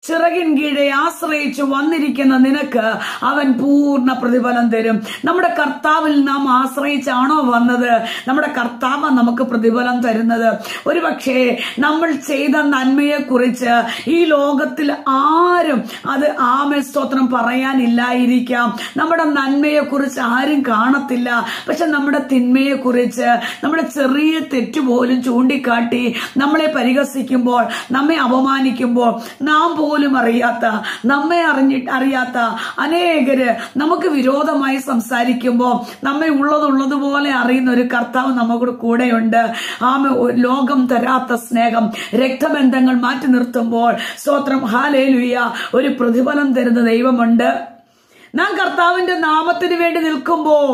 ചിറകിൻ കീഴെ ആശ്രയിച്ചു വന്നിരിക്കുന്ന നിനക്ക് അവൻ പൂർണ്ണ പ്രതിഫലം തരും നമ്മുടെ കർത്താവിൽ നാം ആശ്രയിച്ചാണോ വന്നത് നമ്മുടെ കർത്താവ് നമുക്ക് പ്രതിഫലം തരുന്നത് ഒരുപക്ഷെ നമ്മൾ ചെയ്ത നന്മയെ കുറിച്ച് ഈ ലോകത്തിൽ ആരും അത് ആമേ സ്തോത്രം പറയാനില്ലായിരിക്കാം നമ്മുടെ നന്മയെ കുറിച്ച് ആരും കാണത്തില്ല പക്ഷെ നമ്മുടെ തിന്മയെ കുറിച്ച് നമ്മുടെ ചെറിയ തെറ്റ് പോലും ചൂണ്ടിക്കാട്ടി നമ്മളെ പരിഹസിക്കുമ്പോൾ നമ്മെ അപമാനിക്കുമ്പോൾ നാം പോലും അറിയാത്ത നമ്മെ അറിഞ്ഞിട്ട് അറിയാത്ത അനേകര് നമുക്ക് വിരോധമായി സംസാരിക്കുമ്പോൾ നമ്മെ ഉള്ളതുള്ളതുപോലെ അറിയുന്ന ഒരു കർത്താവ് നമ്മുടെ കൂടെയുണ്ട് ആമ ലോകം തരാത്ത സ്നേഹം രക്തബന്ധങ്ങൾ മാറ്റി നിർത്തുമ്പോൾ സ്തോത്രം ഹാലേലുയ്യ ഒരു പ്രതിഫലം തരുന്ന ദൈവമുണ്ട് നാം കർത്താവിന്റെ നാമത്തിന് വേണ്ടി നിൽക്കുമ്പോൾ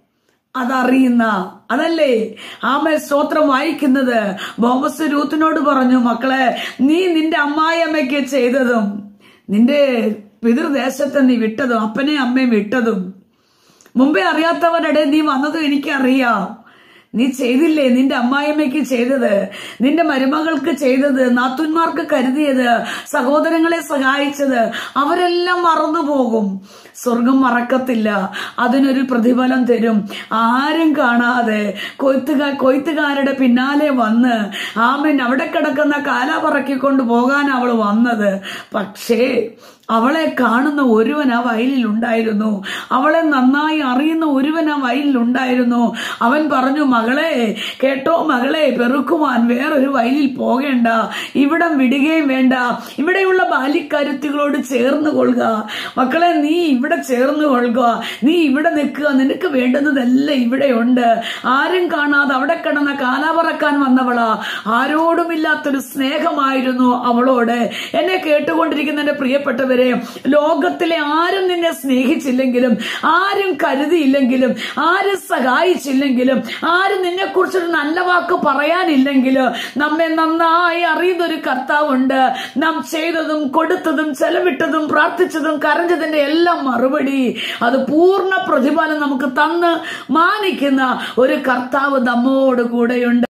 അതറിയുന്ന അതല്ലേ ആമേ സ്തോത്രം വായിക്കുന്നത് ബോമസ് രൂത്തിനോട് പറഞ്ഞു മക്കളെ നീ നിന്റെ അമ്മായിയമ്മയ്ക്ക് ചെയ്തതും നിന്റെ പിതൃദേശത്തെ നീ വിട്ടതും അപ്പനെയും അമ്മയും വിട്ടതും മുമ്പേ അറിയാത്തവരുടെ നീ വന്നതും എനിക്കറിയാം നീ ചെയ്തില്ലേ നിന്റെ അമ്മായിയമ്മയ്ക്ക് ചെയ്തത് നിന്റെ മരുമകൾക്ക് ചെയ്തത് നാത്തുന്മാർക്ക് കരുതിയത് സഹോദരങ്ങളെ സഹായിച്ചത് അവരെല്ലാം മറന്നുപോകും സ്വർഗം മറക്കത്തില്ല അതിനൊരു പ്രതിഫലം തരും ആരും കാണാതെ കൊയ്ത്തുകാ കൊയ്ത്തുകാരുടെ പിന്നാലെ വന്ന് ആമൻ അവിടെ കിടക്കുന്ന കാല പറക്കിക്കൊണ്ട് പോകാൻ അവൾ വന്നത് പക്ഷേ അവളെ കാണുന്ന ഒരുവൻ ആ വയലിൽ ഉണ്ടായിരുന്നു അവളെ നന്നായി അറിയുന്ന ഒരുവൻ ആ വയലിൽ ഉണ്ടായിരുന്നു അവൻ പറഞ്ഞു മകളെ കേട്ടോ മകളെ പെറുക്കുവാൻ വേറൊരു വയലിൽ പോകേണ്ട ഇവിടം വിടുകയും വേണ്ട ഇവിടെയുള്ള ബാലിക്കരുത്തുകളോട് ചേർന്ന് കൊള്ളുക മക്കളെ നീ ഇവിടെ ചേർന്ന് കൊള്ളുക നീ ഇവിടെ നിൽക്കുക നിനക്ക് വേണ്ടുന്നതെല്ലാം ഇവിടെയുണ്ട് ആരും കാണാതെ അവിടെ കിടന്ന കാലാപറക്കാൻ വന്നവളാ ആരോടുമില്ലാത്തൊരു സ്നേഹമായിരുന്നു അവളോട് എന്നെ കേട്ടുകൊണ്ടിരിക്കുന്ന എന്റെ പ്രിയപ്പെട്ടവരെ ലോകത്തിലെ ആരും നിന്നെ സ്നേഹിച്ചില്ലെങ്കിലും ആരും കരുതിയില്ലെങ്കിലും ആരും സഹായിച്ചില്ലെങ്കിലും ആരും നിന്നെ കുറിച്ചൊരു നല്ല വാക്ക് പറയാനില്ലെങ്കിലും നമ്മെ നന്നായി അറിയുന്ന ഒരു കർത്താവുണ്ട് നാം ചെയ്തതും കൊടുത്തതും ചെലവിട്ടതും പ്രാർത്ഥിച്ചതും കരഞ്ഞതിന്റെ എല്ലാം മറുപടി അത് പൂർണ്ണ പ്രതിഫലം നമുക്ക് തന്ന് മാനിക്കുന്ന ഒരു കർത്താവ് നമ്മോട് കൂടെയുണ്ട്